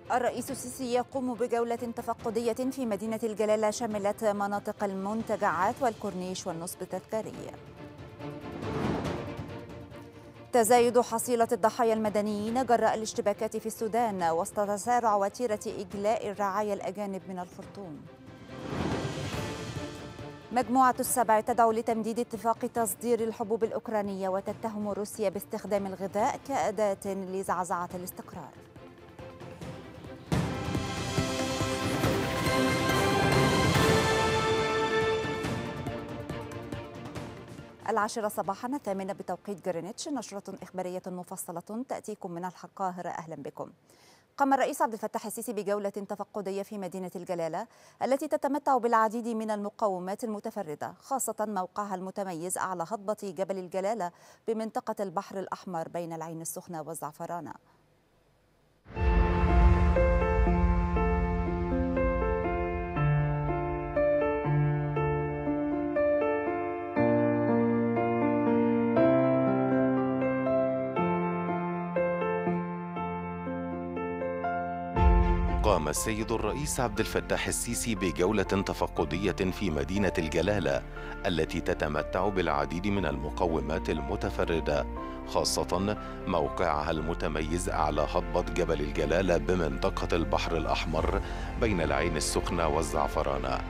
الرئيس السيسي يقوم بجولة تفقدية في مدينة الجلالة شملت مناطق المنتجعات والكورنيش والنصب التذكاري تزايد حصيلة الضحايا المدنيين جراء الاشتباكات في السودان وسط تسارع وتيرة إجلاء الرعايا الأجانب من الخرطوم مجموعة السبع تدعو لتمديد اتفاق تصدير الحبوب الأوكرانية وتتهم روسيا باستخدام الغذاء كأداة لزعزعة الاستقرار العاشرة صباحا الثامنة بتوقيت جرينتش نشرة إخبارية مفصلة تأتيكم من القاهرة أهلا بكم قام الرئيس عبد الفتاح السيسي بجولة تفقدية في مدينة الجلالة التي تتمتع بالعديد من المقومات المتفردة خاصة موقعها المتميز أعلى هضبة جبل الجلالة بمنطقة البحر الأحمر بين العين السخنة والزعفرانة قام السيد الرئيس عبد الفتاح السيسي بجولة تفقدية في مدينة الجلالة التي تتمتع بالعديد من المقومات المتفردة خاصة موقعها المتميز أعلى هضبة جبل الجلالة بمنطقة البحر الأحمر بين العين السخنة والزعفرانة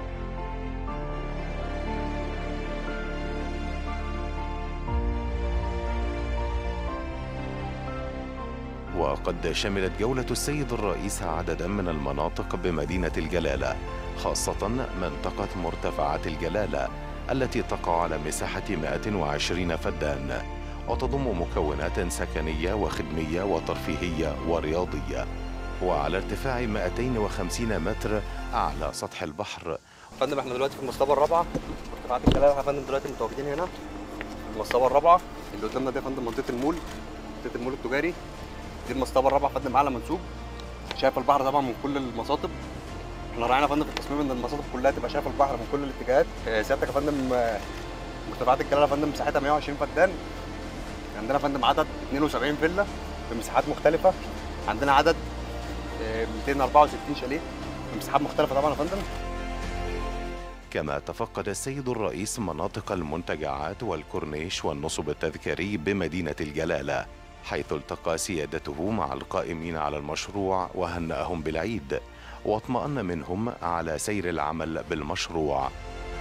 وقد شملت جولة السيد الرئيس عددا من المناطق بمدينة الجلالة خاصة منطقة مرتفعات الجلالة التي تقع على مساحة 120 فدان وتضم مكونات سكنية وخدمية وترفيهية ورياضية وعلى ارتفاع 250 متر أعلى سطح البحر فندم احنا دلوقتي في المصطبة الرابعة مرتفعات الجلالة يا فندم دلوقتي متواجدين هنا في المصطبة الرابعة اللي قدامنا دي يا فندم منطقة المول منطقة المول التجاري دي المصطبة الرابعة فندم أعلى منسوب شايف البحر طبعا من كل المصاطب احنا راعينا يا فندم في التصميم ان المصاطب كلها تبقى شايفه البحر من كل الاتجاهات اه، سيادتك يا فندم اه، مرتفعات الجلاله يا فندم مساحتها 120 فدان عندنا يا فندم عدد 72 فيلا بمساحات مختلفه عندنا عدد اه، 264 شاليه بمساحات مختلفه طبعا يا فندم كما تفقد السيد الرئيس مناطق المنتجعات والكورنيش والنصب التذكاري بمدينة الجلالة حيث التقى سيادته مع القائمين على المشروع وهنأهم بالعيد واطمأن منهم على سير العمل بالمشروع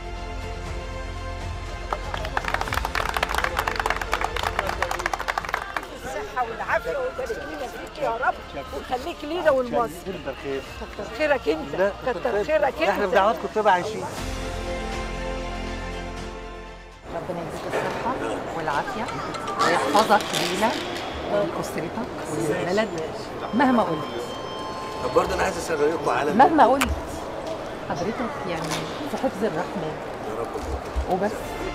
الصحة والعافية ويبارك لنا فيك يا رب ويخليك لينا ولمصر كتر خير كتر خيرك انت لا كتر خيرك انت احنا بدعواتكم طبعا عايشين ربنا يديك الصحة والعافية ويحفظك لينا ولأسرتك وللبلد مهما قلت طب برضه انا عايز اسرقكم على مهما قلت حضرتك يعني في حفظ الرحمن يا رب وبس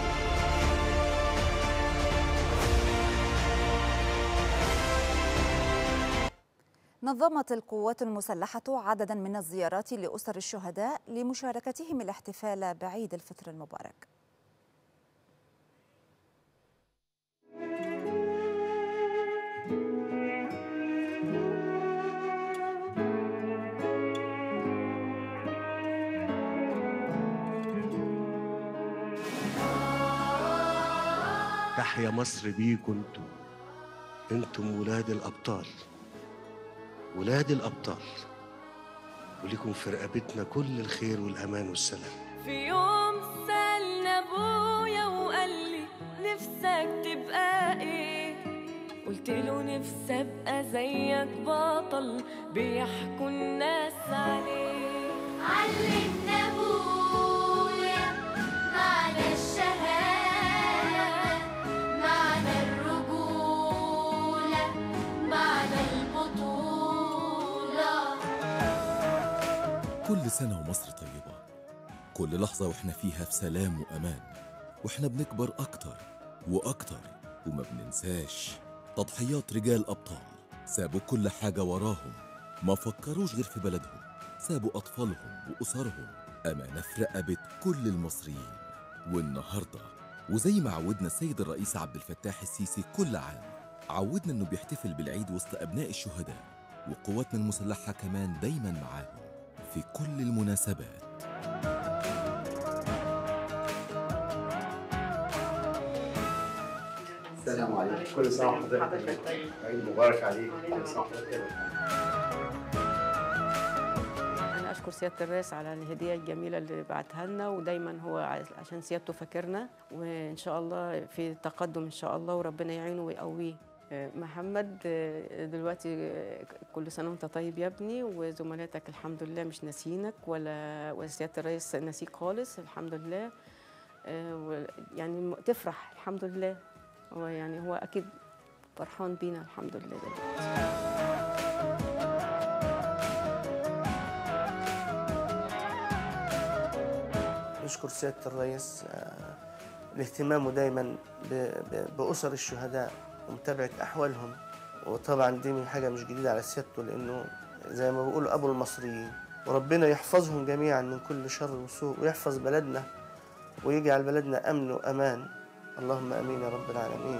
نظمت القوات المسلحة عددا من الزيارات لأسر الشهداء لمشاركتهم الاحتفال بعيد الفطر المبارك تحيا مصر بيكم انتم انتم ولاد الابطال ولاد الابطال ولكم في رقبتنا كل الخير والامان والسلام في يوم سألنا ابويا وقال لي نفسك تبقى ايه قلت له نفسي ابقى زيك بطل بيحكوا الناس عليه علمنا ابويا معنى الشهادة معنى الرجولة معنى البطولة كل سنة ومصر طيبة كل لحظة واحنا فيها في سلام وأمان واحنا بنكبر أكتر وأكتر وما بننساش تضحيات رجال أبطال سابوا كل حاجة وراهم ما فكروش غير في بلدهم سابوا أطفالهم وأسرهم أمانة في رقبة كل المصريين والنهاردة وزي ما عودنا السيد الرئيس عبد الفتاح السيسي كل عام عودنا إنه بيحتفل بالعيد وسط أبناء الشهداء وقواتنا المسلحة كمان دايما معاهم في كل المناسبات السلام عليكم كل سنه وحضرتك طيب عيد مبارك عليك كل سنه وحضرتك طيب. أنا أشكر سيادة الرئيس على الهدية الجميلة اللي بعتها لنا ودايما هو ع- عشان سيادته فاكرنا وإن شاء الله في تقدم إن شاء الله وربنا يعينه ويقويه آه، محمد آه، دلوقتي آه، كل سنة وأنت طيب يا ابني وزملاتك الحمد لله مش ناسينك ولا وسيادة الرئيس ناسيك خالص الحمد لله آه، و- يعني م- تفرح الحمد لله هو يعني هو أكيد فرحان بينا الحمد لله دلوقتي نشكر سيادة الرئيس آه، لاهتمامه دايما ب- ب- بأسر الشهداء ومتابعة أحوالهم وطبعا دي حاجة مش جديدة على سيادته لأنه زي ما بيقولوا أبو المصريين وربنا يحفظهم جميعا من كل شر وسوء ويحفظ بلدنا ويجعل بلدنا أمن وأمان اللهم أمين يا رب العالمين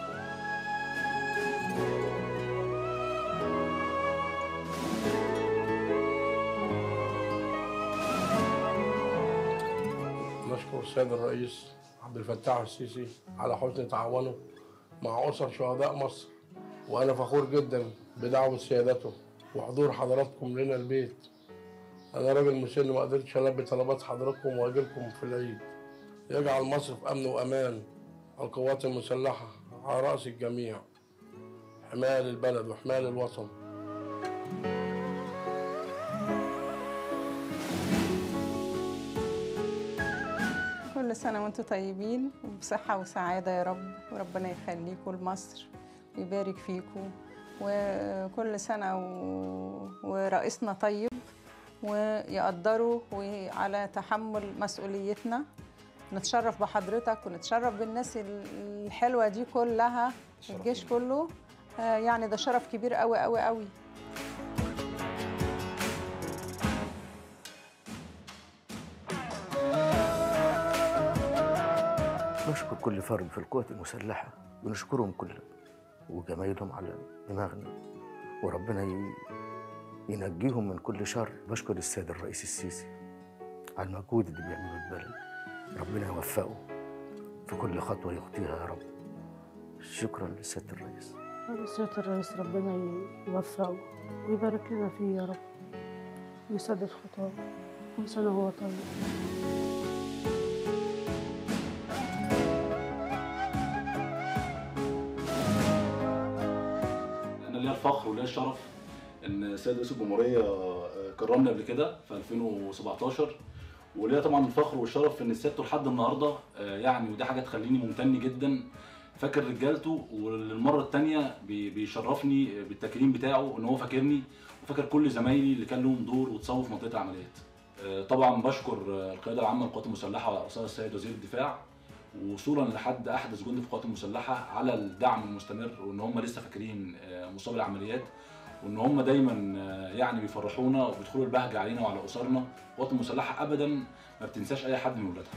نشكر السيد الرئيس عبد الفتاح السيسي على حسن تعاونه مع أسر شهداء مصر وأنا فخور جدا بدعوة سيادته وحضور حضراتكم لنا البيت أنا راجل مسن ما قدرتش ألبي طلبات حضراتكم وأجيلكم في العيد يجعل مصر في أمن وأمان القوات المسلحة على رأس الجميع حماية للبلد وحماية للوطن كل سنة وانتم طيبين وبصحة وسعادة يا رب وربنا يخليكم لمصر ويبارك فيكم وكل سنة و... ورئيسنا طيب ويقدروا وعلى تحمل مسؤوليتنا نتشرف بحضرتك ونتشرف بالناس ال- الحلوة دي كلها الجيش كله آه، يعني ده شرف كبير قوي قوي قوي نشكر كل فرد في القوات المسلحة ونشكرهم كلهم وجمايلهم على دماغنا وربنا ي- ينجيهم من كل شر بشكر السيد الرئيس السيسي على المجهود اللي بيعمله البلد ربنا يوفقه في كل خطوة يخطيها يا رب شكرا للسيد الرئيس سيادة الرئيس ربنا يوفقه ويبارك لنا فيه يا رب ويسدد خطاه كل سنة وهو طيب انا ليا الفخر وليا الشرف ان السيد رئيس الجمهوريه آه، كرمني قبل كده في 2017 وليا طبعا الفخر والشرف ان سيادته لحد النهارده آه، يعني ودي حاجه تخليني ممتن جدا فاكر رجالته وللمره الثانيه بيشرفني بالتكريم بتاعه ان هو فاكرني وفاكر كل زمايلي اللي كان لهم دور وتصوف في منطقه العمليات آه، طبعا بشكر آه، القياده العامه للقوات المسلحه وعلى راسها السيد وزير الدفاع وصولا لحد احدث جندي في القوات المسلحه على الدعم المستمر وان هم لسه فاكرين آه، مصاب العمليات وان هم دايما آه، يعني بيفرحونا وبيدخلوا البهجه علينا وعلى اسرنا القوات المسلحه ابدا ما بتنساش اي حد من ولادها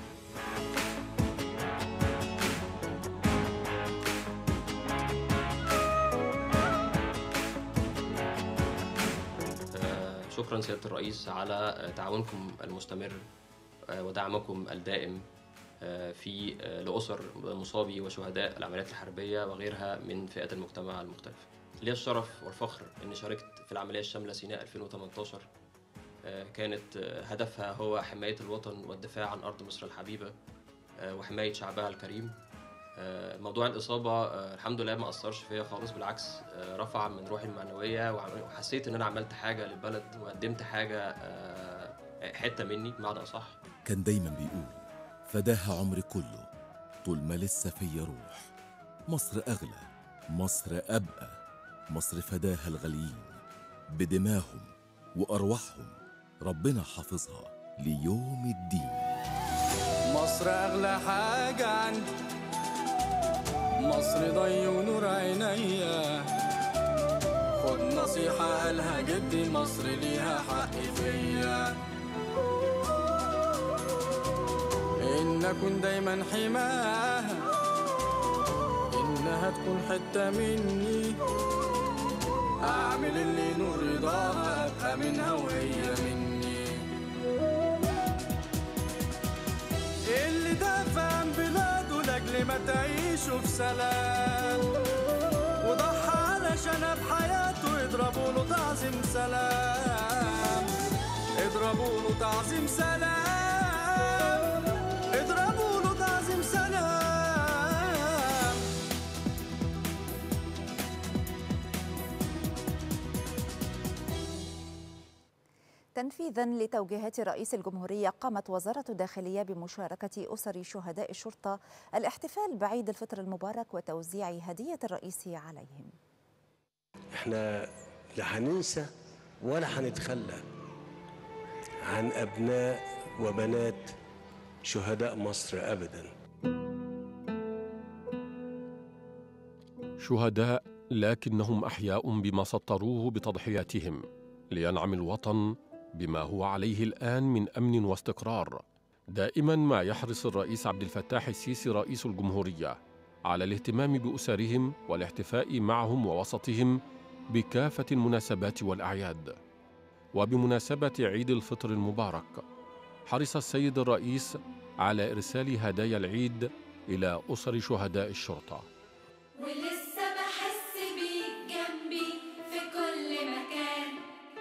آه، شكرا سيادة الرئيس على آه، تعاونكم المستمر آه، ودعمكم الدائم آه، في آه، لأسر مصابي وشهداء العمليات الحربية وغيرها من فئات المجتمع المختلفة. لي الشرف والفخر أني شاركت في العملية الشاملة سيناء 2018 آه، كانت آه، هدفها هو حماية الوطن والدفاع عن أرض مصر الحبيبة آه، وحماية شعبها الكريم آه، موضوع الإصابة آه، الحمد لله ما أثرش فيا خالص بالعكس آه، رفع من روحي المعنوية وعم- وحسيت إن أنا عملت حاجة للبلد وقدمت حاجة آه، حتة مني بمعنى أصح كان دايما بيقول فداها عمري كله طول ما لسه فيا روح مصر أغلى مصر أبقى مصر فداها الغاليين بدماهم وأرواحهم ربنا حافظها ليوم الدين مصر أغلى حاجة عندي مصر ضي ونور عينيا خد نصيحة قالها جدي مصر ليها حق فيا إن أكون دايما حماها إنها تكون حتة مني اعمل اللي نور رضاها ابقى منها وهي مني اللي دافع عن بلاده لاجل ما تعيشوا في سلام وضحى علشانها بحياته اضربوا له تعظيم سلام اضربوا له تعظيم سلام اضربوا له تعظيم سلام تنفيذا لتوجيهات رئيس الجمهورية قامت وزارة الداخلية بمشاركة أسر شهداء الشرطة الاحتفال بعيد الفطر المبارك وتوزيع هدية الرئيس عليهم احنا لا هننسى ولا هنتخلى عن ابناء وبنات شهداء مصر ابدا شهداء لكنهم احياء بما سطروه بتضحياتهم لينعم الوطن بما هو عليه الان من امن واستقرار دائما ما يحرص الرئيس عبد الفتاح السيسي رئيس الجمهوريه على الاهتمام باسرهم والاحتفاء معهم ووسطهم بكافه المناسبات والاعياد وبمناسبه عيد الفطر المبارك حرص السيد الرئيس على ارسال هدايا العيد الى اسر شهداء الشرطه ولسه بحس بيك جنبي في كل مكان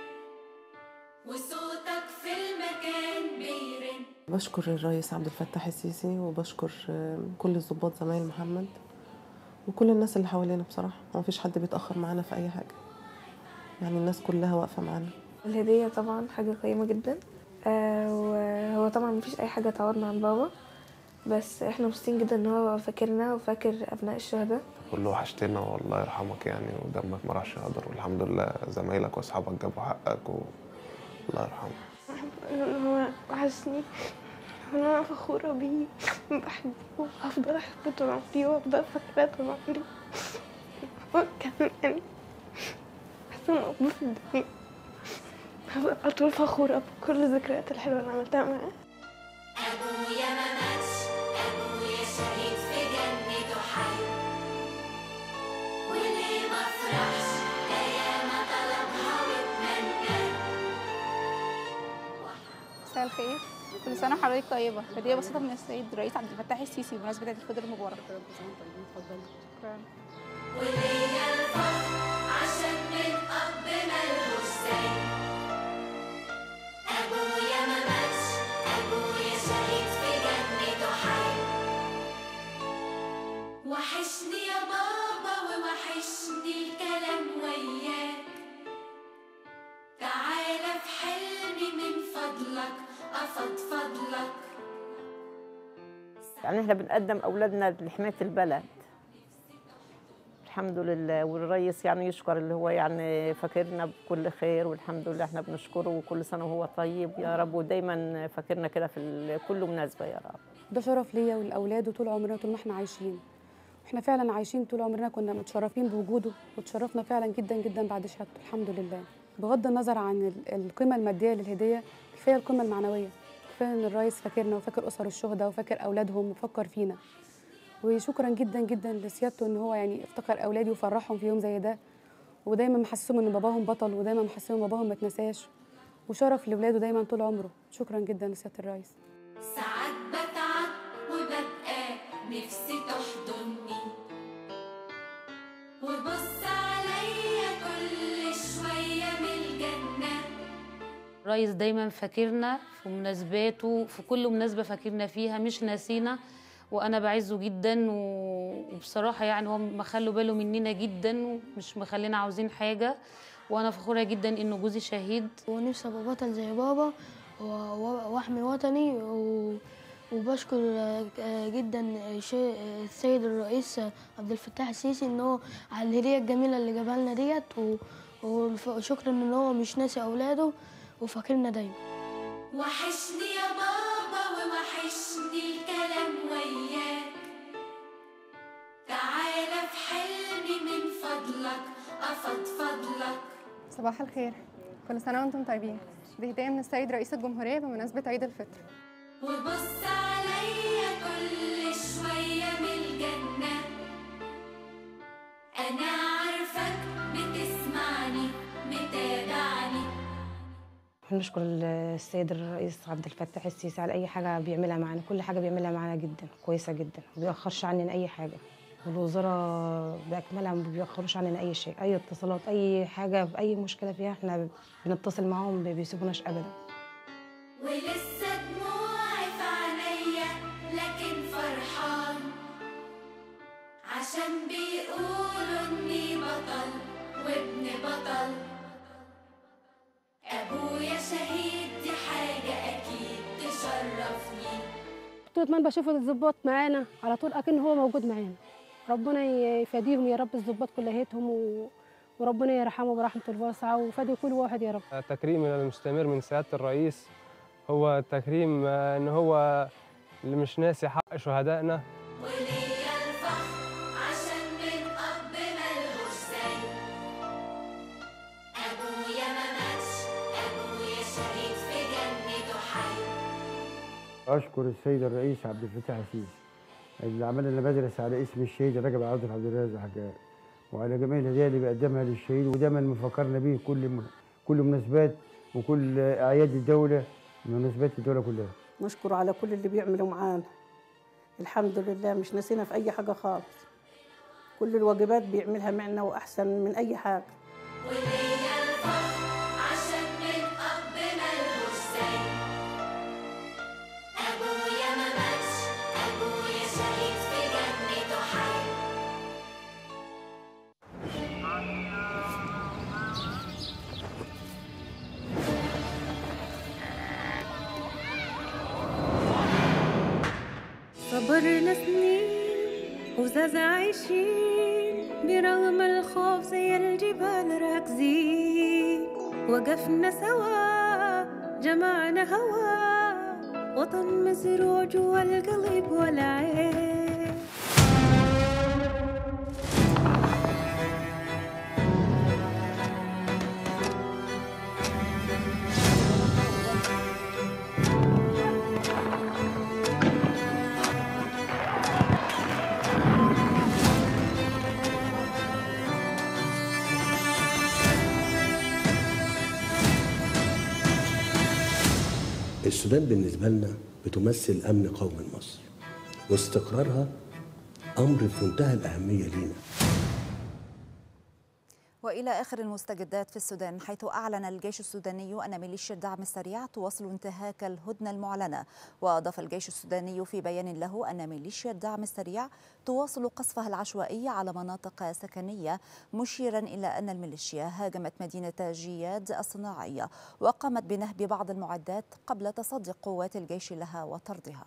وصوتك في المكان بيرن بشكر الرئيس عبد الفتاح السيسي وبشكر آه، كل الضباط زمايل محمد وكل الناس اللي حوالينا بصراحة ما فيش حد بيتأخر معانا في أي حاجة يعني الناس كلها واقفة معانا الهدية طبعا حاجة قيمة جدا آه وهو طبعا مفيش أي حاجة تعوضنا عن بابا بس احنا مبسوطين جدا ان هو فاكرنا وفاكر أبناء الشهداء قول له وحشتنا والله يرحمك يعني ودمك ما راحش هدر والحمد لله زمايلك واصحابك جابوا حقك و... الله يرحمه ان هو وحشني وانا فخورة بيه بحبه وهفضل احبه طول عمري وافضل فاكراه طول عمري هو كان يعني احسن اب في الدنيا هفضل على طول فخورة بكل الذكريات الحلوة اللي عملتها معاه أبويا ما ماتش أبويا شهيد في جنته حي وليه ما فرحش أيام طلبها واتمنى مساء الخير كل سنة وحضرتك طيبة هدية بسيطة من السيد الرئيس عبد الفتاح السيسي بمناسبة عيد الفطر المبارك شكرا وليا الفخر عشان من أب ملهوش زي أبويا ما ماتش أبويا شهيد في جنته حي وحشني يا بابا ووحشني الكلام وياك تعالى في حلمي من فضلك أفضفض لك يعني احنا بنقدم اولادنا لحمايه البلد الحمد لله والرئيس يعني يشكر اللي هو يعني فاكرنا بكل خير والحمد لله احنا بنشكره وكل سنه وهو طيب يا رب ودايما فاكرنا كده في ال- كل مناسبه يا رب ده شرف ليا وللاولاد وطول عمرنا طول ما احنا عايشين احنا فعلا عايشين طول عمرنا كنا متشرفين بوجوده وتشرفنا فعلا جدا جدا بعد شهادته الحمد لله بغض النظر عن ال- القيمه الماديه للهديه كفايه القيمه المعنويه كفايه ان الرئيس فاكرنا وفاكر اسر الشهداء وفاكر اولادهم وفكر فينا وشكرا جدا جدا لسيادته ان هو يعني افتكر اولادي وفرحهم في يوم زي ده ودايما محسسهم ان باباهم بطل ودايما محسسهم ان باباهم ما اتنساش وشرف لاولاده دايما طول عمره شكرا جدا لسياده الرئيس ساعات بتعب وببقى نفسي تحضني وبص عليا كل شوية من الجنة الرئيس دايما فاكرنا في مناسباته في كل مناسبة فاكرنا فيها مش ناسينا وأنا بعزه جدا و- وبصراحة يعني هو مخلوا باله مننا جدا ومش مخلينا عاوزين حاجة وأنا فخورة جدا إنه جوزي شهيد ونفسي ابقى بطل زي بابا و- و- واحمي وطني و- وبشكر آه، آه، جدا شي- آه، السيد الرئيس آه، عبد الفتاح السيسي ان هو على الهديه الجميله اللي جابها لنا ديت و- والف- وشكرا ان هو مش ناسي اولاده وفاكرنا دايما وحشني يا بابا ووحشني الكلام وياك تعالى في حلمي من فضلك أفضفض لك صباح الخير كل سنة وانتم طيبين دي هدية من السيد رئيس الجمهورية بمناسبة عيد الفطر وبص عليا كل شوية من الجنة أنا عارفك بتسمعني متابعني نشكر السيد الرئيس عبد الفتاح السيسي على اي حاجه بيعملها معانا كل حاجه بيعملها معانا جدا كويسه جدا ما بيأخرش عننا اي حاجه والوزاره باكملها ما بيأخروش عننا اي شيء اي اتصالات اي حاجه في اي مشكله فيها احنا بنتصل معاهم ما بيسيبوناش ابدا ولسه دموعي في عينيا لكن فرحان عشان بيقولوا اني بطل وابن بطل ابويا شهيد دي حاجة اكيد تشرفني طول ما انا بشوف الضباط معانا على طول اكن هو موجود معانا ربنا يفاديهم يا رب الضباط كلهاتهم و... وربنا يرحمه برحمته الواسعه ويفادي كل واحد يا رب تكريمنا المستمر من سيادة الرئيس هو تكريم آه، إن هو اللي مش ناسي حق شهدائنا وليا الفخر عشان من اب ملهوش زي ابويا ما ماتش ابويا شهيد في جنته حي أشكر السيد الرئيس عبد الفتاح السيسي اللي عمل لنا مدرسة على اسم الشهيد رجب عبد عبد الرازق حجاج وعلى جميع الهدايا اللي بيقدمها للشهيد ودايما مفكرنا بيه كل م- كل مناسبات وكل أعياد الدولة مناسبات الدولة كلها نشكر على كل اللي بيعملوا معانا الحمد لله مش ناسينا في أي حاجة خالص كل الواجبات بيعملها معنا وأحسن من أي حاجة وليا الفخر عشان من اب ملهوش زي ابويا ما ماتش ابويا شهيد في جنته حي صبرنا سنين وزاز عايشين برغم الخوف زي الجبال راكزين وقفنا سوا جمعنا هوا وطن مزروع جوا القلب والعين السودان بالنسبة لنا بتمثل أمن قومي مصر واستقرارها أمر في منتهى الأهمية لينا والى اخر المستجدات في السودان حيث اعلن الجيش السوداني ان ميليشيا الدعم السريع تواصل انتهاك الهدنه المعلنه واضاف الجيش السوداني في بيان له ان ميليشيا الدعم السريع تواصل قصفها العشوائي على مناطق سكنيه مشيرا الى ان الميليشيا هاجمت مدينه جياد الصناعيه وقامت بنهب بعض المعدات قبل تصدي قوات الجيش لها وطردها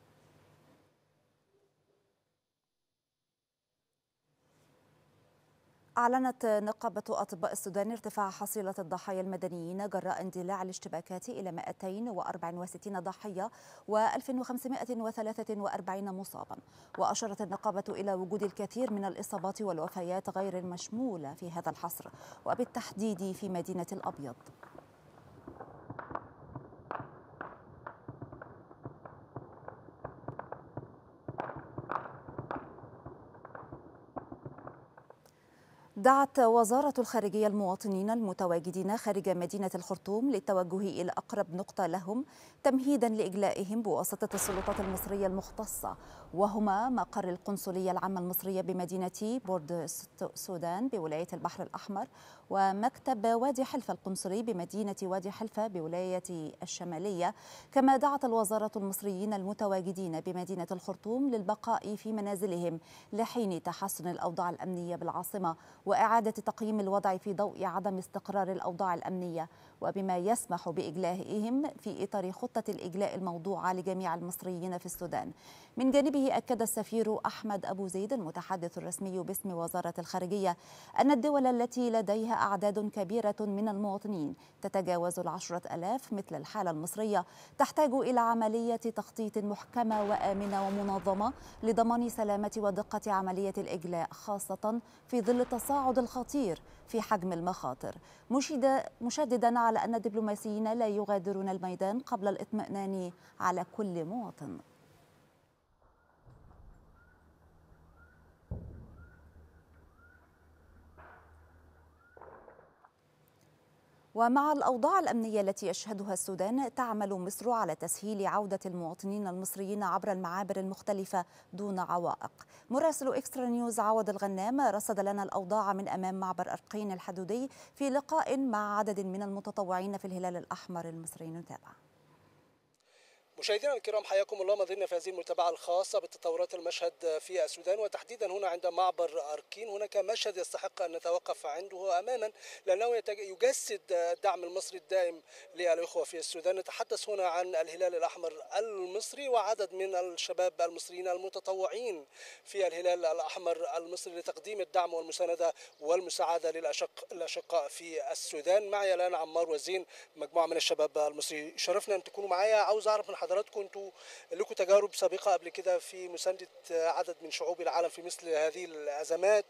أعلنت نقابة أطباء السودان ارتفاع حصيلة الضحايا المدنيين جراء اندلاع الاشتباكات إلى 264 ضحية و1543 مصابا وأشارت النقابة إلى وجود الكثير من الإصابات والوفيات غير المشمولة في هذا الحصر وبالتحديد في مدينة الأبيض دعت وزارة الخارجية المواطنين المتواجدين خارج مدينة الخرطوم للتوجه إلى أقرب نقطة لهم تمهيدا لإجلائهم بواسطة السلطات المصرية المختصة وهما مقر القنصلية العامة المصرية بمدينة بورد السودان بولاية البحر الأحمر ومكتب وادي حلفة القنصلي بمدينة وادي حلفة بولاية الشمالية كما دعت الوزارة المصريين المتواجدين بمدينة الخرطوم للبقاء في منازلهم لحين تحسن الأوضاع الأمنية بالعاصمة وإعادة تقييم الوضع في ضوء عدم استقرار الأوضاع الأمنية وبما يسمح بإجلائهم في إطار خطة الإجلاء الموضوعة لجميع المصريين في السودان من جانبه أكد السفير أحمد أبو زيد المتحدث الرسمي باسم وزارة الخارجية أن الدول التي لديها أعداد كبيرة من المواطنين تتجاوز العشرة ألاف مثل الحالة المصرية تحتاج إلى عملية تخطيط محكمة وآمنة ومنظمة لضمان سلامة ودقة عملية الإجلاء خاصة في ظل التصاعد الخطير في حجم المخاطر مشيد مشددا على أن الدبلوماسيين لا يغادرون الميدان قبل الاطمئنان على كل مواطن ومع الأوضاع الأمنية التي يشهدها السودان تعمل مصر على تسهيل عودة المواطنين المصريين عبر المعابر المختلفة دون عوائق مراسل إكسترا نيوز عوض الغنام رصد لنا الأوضاع من أمام معبر أرقين الحدودي في لقاء مع عدد من المتطوعين في الهلال الأحمر المصري نتابع مشاهدينا الكرام حياكم الله ما زلنا في هذه المتابعة الخاصة بتطورات المشهد في السودان وتحديدا هنا عند معبر أركين هناك مشهد يستحق أن نتوقف عنده أماما لأنه يتج- يجسد الدعم المصري الدائم للإخوة في السودان نتحدث هنا عن الهلال الأحمر المصري وعدد من الشباب المصريين المتطوعين في الهلال الأحمر المصري لتقديم الدعم والمساندة والمساعدة للأشق الأشقاء في السودان معي الآن عمار وزين مجموعة من الشباب المصري شرفنا أن تكونوا معايا عاوز أعرف من حضراتكم أنتوا لكم تجارب سابقة قبل كده في مساندة عدد من شعوب العالم في مثل هذه الأزمات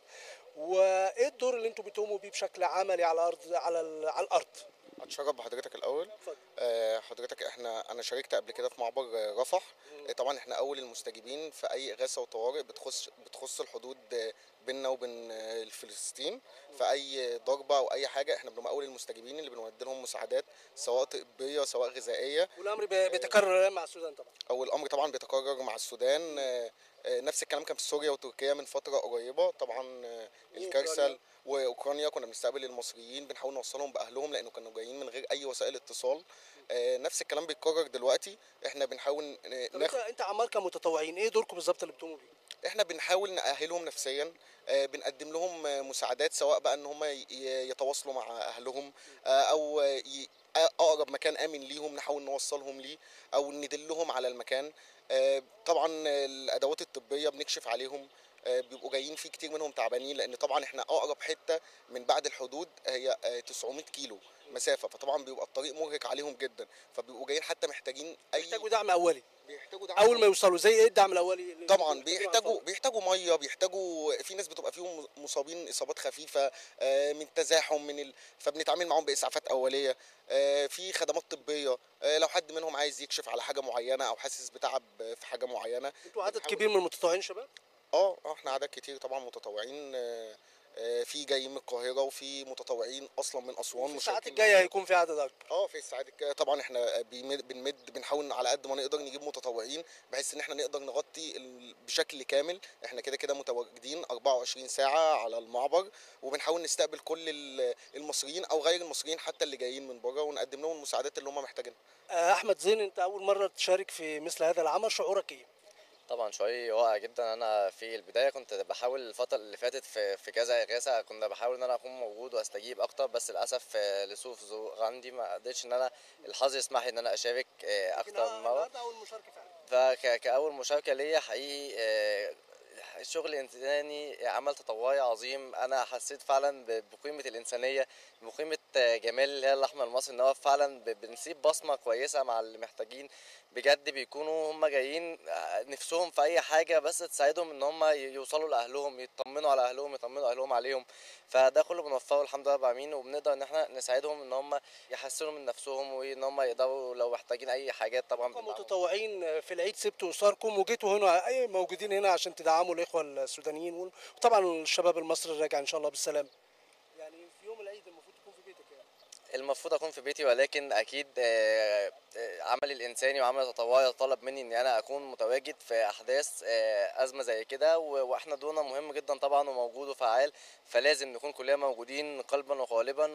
وإيه الدور اللي أنتوا بتقوموا بيه بشكل عملي على الأرض على ال- على الأرض اتشرف بحضرتك الاول آه، حضرتك احنا انا شاركت قبل كده في معبر آه، رفح آه، طبعا احنا اول المستجيبين في اي اغاثه وطوارئ بتخص بتخص الحدود آه، بيننا وبين آه، فلسطين في اي ضربه او اي حاجه احنا بنبقى اول المستجيبين اللي بنودي لهم مساعدات سواء طبيه سواء غذائيه والأمر بي- بيتكرر الآن مع السودان طبعا او الامر طبعا بيتكرر مع السودان آه، آه، نفس الكلام كان في سوريا وتركيا من فتره قريبه طبعا آه، الكارثه واوكرانيا كنا بنستقبل المصريين بنحاول نوصلهم باهلهم لانه كانوا جايين من غير اي وسائل اتصال آه، نفس الكلام بيتكرر دلوقتي احنا بنحاول آه، طب أنت أنت عمار كمتطوعين إيه دوركم بالظبط اللي بتقوموا بيه؟ احنا بنحاول نأهلهم نفسيا آه، بنقدم لهم آه، مساعدات سواء بقى ان هم ي- ي- يتواصلوا مع اهلهم آه، او آه، ي- اقرب مكان امن ليهم نحاول نوصلهم ليه او ندلهم على المكان آه، طبعا الادوات الطبيه بنكشف عليهم آه، بيبقوا جايين في كتير منهم تعبانين لان طبعا احنا اقرب حته من بعد الحدود هي آه، 900 كيلو مسافه فطبعا بيبقى الطريق مرهق عليهم جدا فبيبقوا جايين حتى محتاجين اي بيحتاجوا دعم أولي بيحتاجوا دعم أول ما يوصلوا زي إيه الدعم الأولي اللي طبعا بتقدموه على بيحتاجوا الفور؟ بيحتاجوا ميه بيحتاجوا في ناس بتبقى فيهم مصابين اصابات خفيفه آه، من تزاحم من ال... فبنتعامل معاهم باسعافات اوليه آه، في خدمات طبيه آه، لو حد منهم عايز يكشف على حاجه معينه او حاسس بتعب في حاجه معينه أنتوا عدد كبير من المتطوعين شباب؟ اه آه، احنا عدد كتير طبعا متطوعين آه، آه، في جايين من القاهره وفي متطوعين اصلا من اسوان في الساعات مشاركين الجاية معانا. هيكون في عدد أكبر اه في الساعات الجايه طبعا احنا بيمد- بنمد بنحاول على قد ما نقدر نجيب متطوعين بحيث ان احنا نقدر نغطي ال- بشكل كامل احنا كده كده متواجدين 24 ساعه على المعبر وبنحاول نستقبل كل ال- المصريين او غير المصريين حتى اللي جايين من بره ونقدم لهم المساعدات اللي هم محتاجينها آه، أحمد زين أنت أول مرة تشارك في مثل هذا العمل شعورك إيه؟ طبعا شعوري واقع جدا انا في البدايه كنت بحاول الفتره اللي فاتت في في كذا اغاثه كنت بحاول ان انا اكون موجود واستجيب اكتر بس للاسف آه، لسوء ظروف عندي ما قدرتش ان انا الحظ يسمح لي ان انا اشارك آه، اكتر من مره أول مشاركة فعلا فكأول مشاركة ليا حقيقي آه، شغل إنساني عمل تطوعي عظيم أنا حسيت فعلا ب- بقيمة الإنسانية بقيمة آه، جمال الهلال الأحمر المصري إن هو فعلا ب- بنسيب بصمة كويسة مع اللي محتاجين بجد بيكونوا هم جايين آه، نفسهم في أي حاجة بس تساعدهم إن هم ي- يوصلوا لأهلهم يطمنوا على أهلهم يطمنوا أهلهم عليهم فده كله بنوفقه الحمد لله رب العالمين وبنقدر إن احنا نساعدهم إن هم يحسنوا من نفسهم وإن هم يقدروا لو محتاجين أي حاجات طبعا بندعمهم. متطوعين في العيد سبتوا اسركم وجيتوا هنا اي موجودين هنا عشان تدعموا الاخوه السودانيين وطبعا الشباب المصري الراجع ان شاء الله بالسلام يعني في يوم العيد المفروض تكون في بيتك يعني المفروض اكون في بيتي ولكن اكيد آه، آه، عملي الانساني وعمل التطوعي طلب مني ان انا اكون متواجد في احداث آه، ازمه زي كده و- واحنا دورنا مهم جدا طبعا وموجود وفعال فلازم نكون كلنا موجودين قلبا وقالبا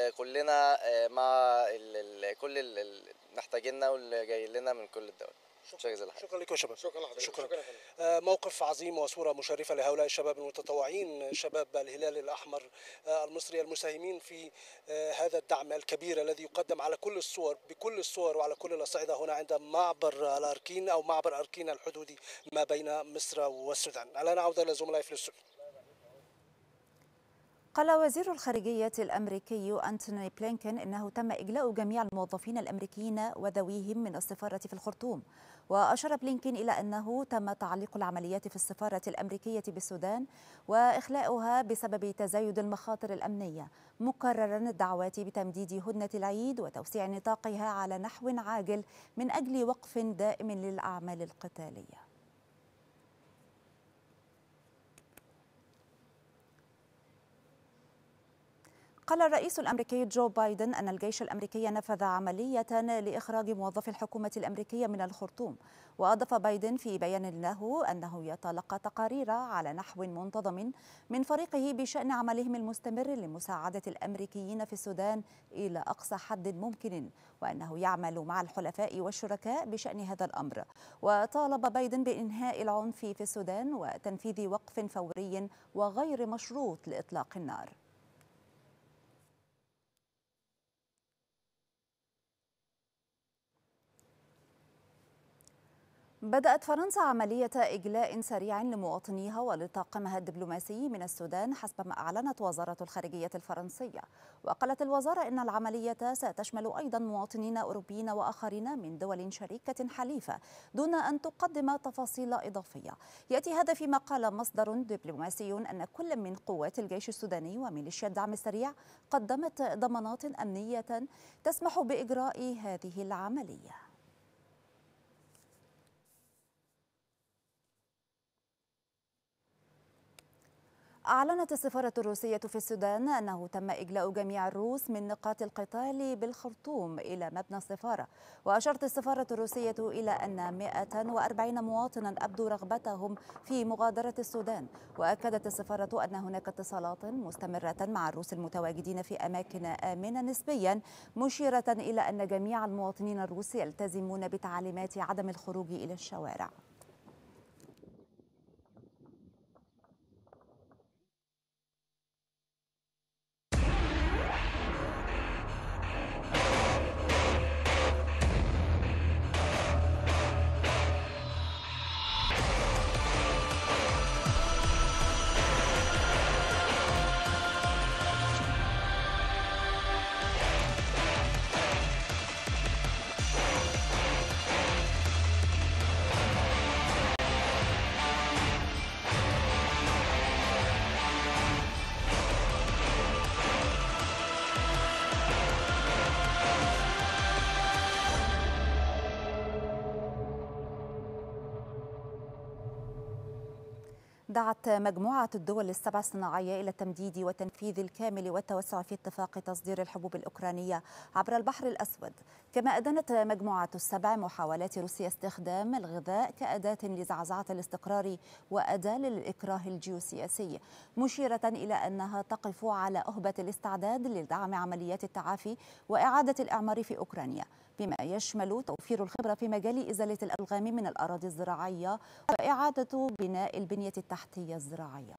وكلنا آه، مع ال- ال- كل ال- ال- محتاجيننا واللي جاي لنا من كل الدول شكرا جزيلا شكرا لكم يا شباب شكرا لحضرتك شكرا آه، موقف عظيم وصورة مشرفة لهؤلاء الشباب المتطوعين شباب الهلال الأحمر آه، المصري المساهمين في آه، هذا الدعم الكبير الذي يقدم على كل الصور بكل الصور وعلى كل الأصعدة هنا عند معبر الأركين أو معبر أركين الحدودي ما بين مصر والسودان الآن أعود إلى زملائي في الاستوديو قال وزير الخارجية الأمريكي أنتوني بلينكين إنه تم إجلاء جميع الموظفين الأمريكيين وذويهم من السفارة في الخرطوم وأشار بلينكين إلى أنه تم تعليق العمليات في السفارة الأمريكية بالسودان وإخلاؤها بسبب تزايد المخاطر الأمنية مكررا الدعوات بتمديد هدنة العيد وتوسيع نطاقها على نحو عاجل من أجل وقف دائم للأعمال القتالية قال قال الرئيس الامريكي جو بايدن ان الجيش الامريكي نفذ عمليه لاخراج موظفي الحكومه الامريكيه من الخرطوم واضاف بايدن في بيان له انه يتلقى تقارير على نحو منتظم من فريقه بشان عملهم المستمر لمساعده الامريكيين في السودان الى اقصى حد ممكن وانه يعمل مع الحلفاء والشركاء بشان هذا الامر وطالب بايدن بانهاء العنف في السودان وتنفيذ وقف فوري وغير مشروط لاطلاق النار بدأت فرنسا عملية إجلاء سريع لمواطنيها ولطاقمها الدبلوماسي من السودان حسب ما أعلنت وزارة الخارجية الفرنسية وقالت الوزارة إن العملية ستشمل أيضا مواطنين أوروبيين وآخرين من دول شريكة حليفة دون أن تقدم تفاصيل إضافية يأتي هذا فيما قال مصدر دبلوماسي أن كل من قوات الجيش السوداني وميليشيا الدعم السريع قدمت ضمانات أمنية تسمح بإجراء هذه العملية أعلنت السفارة الروسية في السودان أنه تم إجلاء جميع الروس من نقاط القتال بالخرطوم إلى مبنى السفارة وأشارت السفارة الروسية إلى أن 140 مواطنا أبدوا رغبتهم في مغادرة السودان وأكدت السفارة أن هناك اتصالات مستمرة مع الروس المتواجدين في أماكن آمنة نسبيا مشيرة إلى أن جميع المواطنين الروس يلتزمون بتعليمات عدم الخروج إلى الشوارع دعت مجموعة الدول السبع الصناعية إلى التمديد والتنفيذ الكامل والتوسع في اتفاق تصدير الحبوب الأوكرانية عبر البحر الأسود كما أدانت مجموعة السبع محاولات روسيا استخدام الغذاء كأداة لزعزعة الاستقرار وأداة للإكراه الجيوسياسي مشيرة إلى أنها تقف على أهبة الاستعداد لدعم عمليات التعافي وإعادة الإعمار في أوكرانيا بما يشمل توفير الخبرة في مجال إزالة الألغام من الأراضي الزراعية وإعادة بناء البنية التحتية الزراعية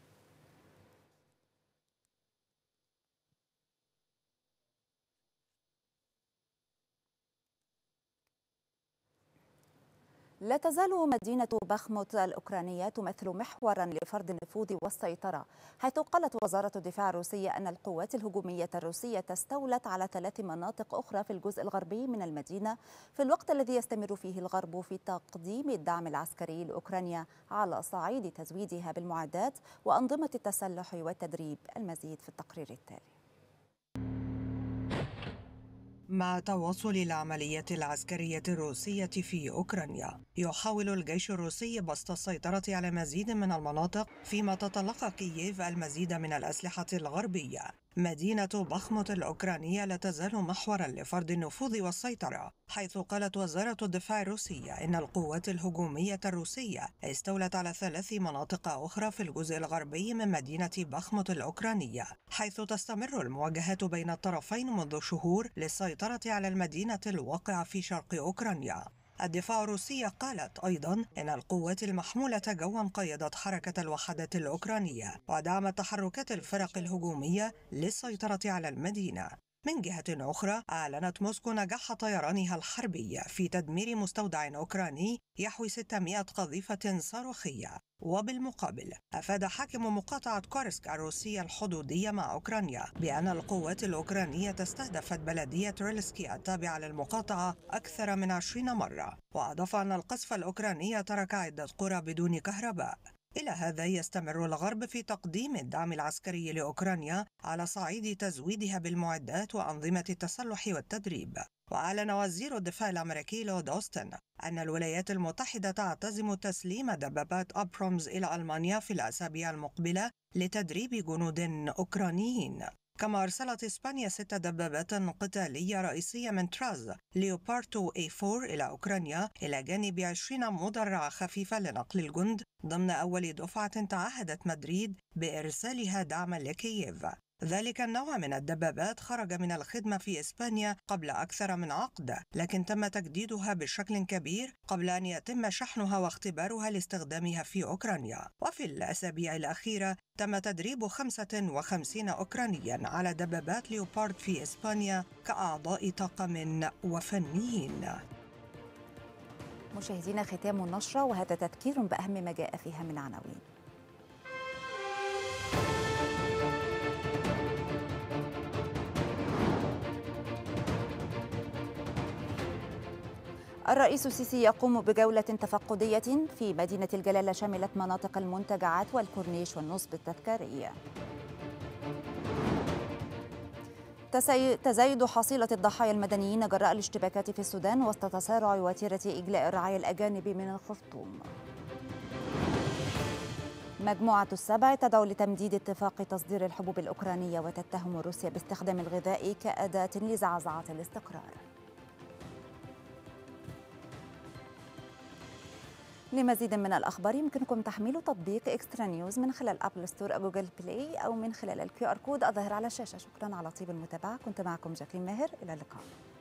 لا تزال مدينة بخموت الأوكرانية تمثل محورا لفرض النفوذ والسيطرة حيث قالت وزارة الدفاع الروسية أن القوات الهجومية الروسية استولت على ثلاث مناطق أخرى في الجزء الغربي من المدينة في الوقت الذي يستمر فيه الغرب في تقديم الدعم العسكري لأوكرانيا على صعيد تزويدها بالمعدات وأنظمة التسلح والتدريب المزيد في التقرير التالي مع تواصل العمليات العسكرية الروسية في أوكرانيا يحاول الجيش الروسي بسط السيطرة على مزيد من المناطق فيما تتلقى كييف المزيد من الأسلحة الغربية مدينة بخموت الأوكرانية لا تزال محورا لفرض النفوذ والسيطرة حيث قالت وزارة الدفاع الروسية إن القوات الهجومية الروسية استولت على ثلاث مناطق أخرى في الجزء الغربي من مدينة بخموت الأوكرانية حيث تستمر المواجهات بين الطرفين منذ شهور للسيطرة على المدينة الواقعة في شرق أوكرانيا الدفاع الروسية قالت أيضا أن القوات المحمولة جوا قيدت حركة الوحدات الأوكرانية ودعمت تحركات الفرق الهجومية للسيطرة على المدينة من جهة أخرى أعلنت موسكو نجاح طيرانها الحربي في تدمير مستودع أوكراني يحوي 600 قذيفة صاروخية وبالمقابل أفاد حاكم مقاطعة كورسك الروسية الحدودية مع أوكرانيا بأن القوات الأوكرانية استهدفت بلدية ريلسكي التابعة للمقاطعة أكثر من 20 مرة وأضاف أن القصف الأوكراني ترك عدة قرى بدون كهرباء إلى هذا يستمر الغرب في تقديم الدعم العسكري لأوكرانيا على صعيد تزويدها بالمعدات وأنظمة التسلح والتدريب وأعلن وزير الدفاع الأمريكي لود أوستن أن الولايات المتحدة تعتزم تسليم دبابات أبرومز إلى ألمانيا في الأسابيع المقبلة لتدريب جنود أوكرانيين كما أرسلت إسبانيا ست دبابات قتالية رئيسية من تراز ليوبارتو A4 إلى أوكرانيا إلى جانب 20 مدرعة خفيفة لنقل الجند ضمن أول دفعة تعهدت مدريد بإرسالها دعما لكييف ذلك النوع من الدبابات خرج من الخدمة في إسبانيا قبل أكثر من عقد لكن تم تجديدها بشكل كبير قبل أن يتم شحنها واختبارها لاستخدامها في أوكرانيا وفي الأسابيع الأخيرة تم تدريب 55 أوكرانيا على دبابات ليوبارد في إسبانيا كأعضاء طاقم وفنيين مشاهدينا ختام النشرة وهذا تذكير بأهم ما جاء فيها من عناوين الرئيس السيسي يقوم بجولة تفقدية في مدينة الجلالة شملت مناطق المنتجعات والكورنيش والنصب التذكاري تسي- تزايد حصيلة الضحايا المدنيين جراء الاشتباكات في السودان وسط تسارع وتيرة إجلاء الرعايا الأجانب من الخرطوم مجموعة السبع تدعو لتمديد اتفاق تصدير الحبوب الأوكرانية وتتهم روسيا باستخدام الغذاء كأداة لزعزعة الاستقرار لمزيد من الأخبار يمكنكم تحميل تطبيق إكسترا نيوز من خلال أبل ستور أو جوجل بلاي أو من خلال الكيو آر كود الظاهر على الشاشة شكرا على طيب المتابعة كنت معكم جاكلين ماهر إلى اللقاء